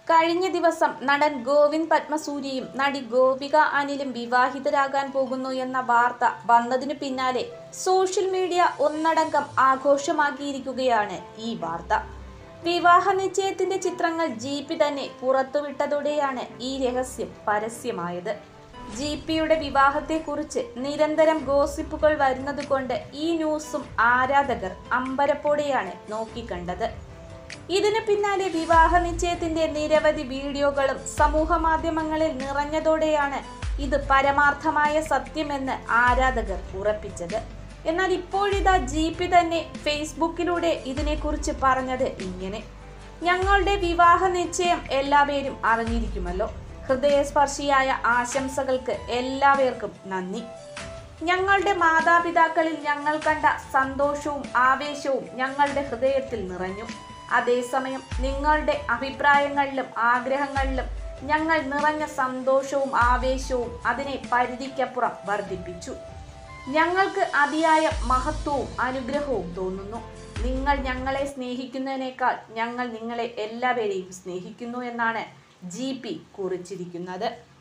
കഴിഞ്ഞ ദിവസം നടൻ ഗോവിന്ദ് പത്മസൂര്യയും നടി ഗോപിക അനിലും വിവാഹിതരാകാൻ പോകുന്നു എന്ന വാർത്ത വന്നതിനു പിന്നാലെ സോഷ്യൽ മീഡിയ ഒന്നടങ്കം ആഘോഷമാക്കിയിരിക്കുകയാണ് ഈ വാർത്ത വിവാഹ നിശ്ചയത്തിന്റെ ചിത്രങ്ങൾ ജീപ്പി തന്നെ പുറത്തുവിട്ടതോടെയാണ് ഈ രഹസ്യം പരസ്യമായത് ജിപിയുടെ വിവാഹത്തെക്കുറിച്ച് നിരന്തരം ഗോസിപ്പുകൾ വരുന്നതുകൊണ്ട് ഈ ന്യൂസും ആരാധകർ അമ്പരപ്പോടെയാണ് നോക്കിക്കണ്ടത് ഇതിനു പിന്നാലെ വിവാഹ നിശ്ചയത്തിന്റെ നിരവധി വീഡിയോകളും സമൂഹ മാധ്യമങ്ങളിൽ നിറഞ്ഞതോടെയാണ് ഇത് പരമാർത്ഥമായ സത്യമെന്ന് ആരാധകർ ഉറപ്പിച്ചത് എന്നാൽ ഇപ്പോഴിതാ ജി പി തന്നെ ഫേസ്ബുക്കിലൂടെ ഇതിനെക്കുറിച്ച് പറഞ്ഞത് ഇങ്ങനെ ഞങ്ങളുടെ വിവാഹ നിശ്ചയം എല്ലാവരും അറിഞ്ഞിരിക്കുമല്ലോ ഹൃദയസ്പർശിയായ ആശംസകൾക്ക് എല്ലാവർക്കും നന്ദി ഞങ്ങളുടെ മാതാപിതാക്കളിൽ ഞങ്ങൾ കണ്ട സന്തോഷവും ആവേശവും ഞങ്ങളുടെ ഹൃദയത്തിൽ നിറഞ്ഞു അതേസമയം നിങ്ങളുടെ അഭിപ്രായങ്ങളിലും ആഗ്രഹങ്ങളിലും ഞങ്ങൾ നിറഞ്ഞ സന്തോഷവും ആവേശവും അതിനെ പരിധിക്കപ്പുറം വർദ്ധിപ്പിച്ചു ഞങ്ങൾക്ക് അതിയായ മഹത്വവും അനുഗ്രഹവും തോന്നുന്നു നിങ്ങൾ ഞങ്ങളെ സ്നേഹിക്കുന്നതിനേക്കാൾ ഞങ്ങൾ നിങ്ങളെ എല്ലാവരെയും സ്നേഹിക്കുന്നു എന്നാണ് ജി പി കുറിച്ചിരിക്കുന്നത്